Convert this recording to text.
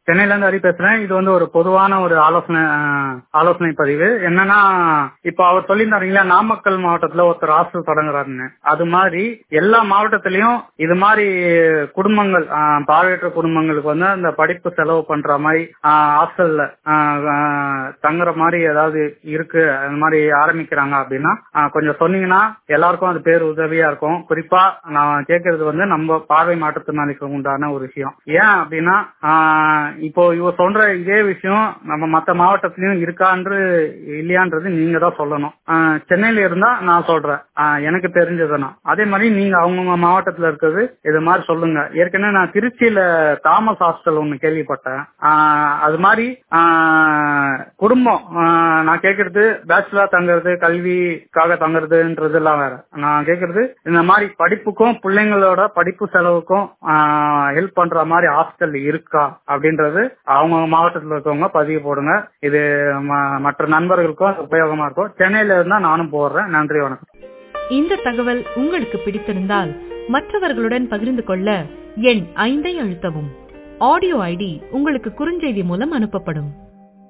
சென்னையில இருந்து ஹரி பேசுறேன் இது வந்து ஒரு பொதுவான ஒரு ஆலோசனை அஹ், ஆலோசனை பதிவு என்னன்னா இப்போ அவர் சொல்லியிருந்தாருங்களா நாமக்கல் மாவட்டத்துல ஒருத்தர் ஹாஸ்டல் தொடங்குறாருன்னு அது மாதிரி எல்லா மாவட்டத்திலயும் இது மாதிரி குடும்பங்கள் அஹ், பார்வையற்ற குடும்பங்களுக்கு வந்து அந்த படிப்பு செலவு பண்ற மாதிரி ஹாஸ்டல்ல தங்குற மாதிரி ஏதாவது இருக்கு அந்த மாதிரி ஆரம்பிக்கிறாங்க அப்படின்னா அஹ், கொஞ்சம் சொன்னீங்கன்னா எல்லாருக்கும் அது பேர் உதவியா இருக்கும் குறிப்பா நான் கேட்கறது வந்து நம்ம பார்வை மாற்றுத்திறனாளிக்கு உண்டான ஒரு விஷயம் ஏன் அப்படின்னா ஆஹ், இப்போ இவ சொல்ற இதே விஷயம் நம்ம மத்த மாவட்டத்திலயும் இருக்கான்று இல்லையான்றது நீங்க தான் சொல்லணும் ஆஹ், சென்னையில இருந்தா நான் சொல்றேன் ஆஹ், எனக்கு தெரிஞ்சதுன்னா அதே மாதிரி நீங்க அவங்கவுங்க மாவட்டத்துல இருக்கிறது இது மாதிரி சொல்லுங்க ஏற்கனவே நான் திருச்சியில தாமஸ் ஹாஸ்டல் ஒன்னு கேள்விப்பட்டேன் ஆஹ், அது மாதிரி ஆஹ், குடும்பம் ஆஹ், நான் கேக்குறது பேச்சுலர் தங்குறது கல்விக்காக தங்குறதுன்றது எல்லாம் வேற நான் கேக்குறது இந்த மாதிரி படிப்புக்கும் பிள்ளைங்களோட படிப்பு செலவுக்கும் ஹெல்ப் பண்ற மாதிரி ஹாஸ்டல் இருக்கா அப்படின்றது அவங்க மாவட்டத்தில் இருக்கவங்க பதிவு போடுங்க இது ம- மற்ற நண்பர்களுக்கும் அது உபயோகமா இருக்கும் சென்னையில இருந்தா நானும் போடுறேன் நன்றி வணக்கம் இந்த தகவல் உங்களுக்கு பிடித்திருந்தால் மற்றவர்களுடன் பகிர்ந்து கொள்ள எண் ஐந்தை அழுத்தவும் ஆடியோ ஐடி உங்களுக்கு குறுஞ்செய்தி மூலம் அனுப்பப்படும்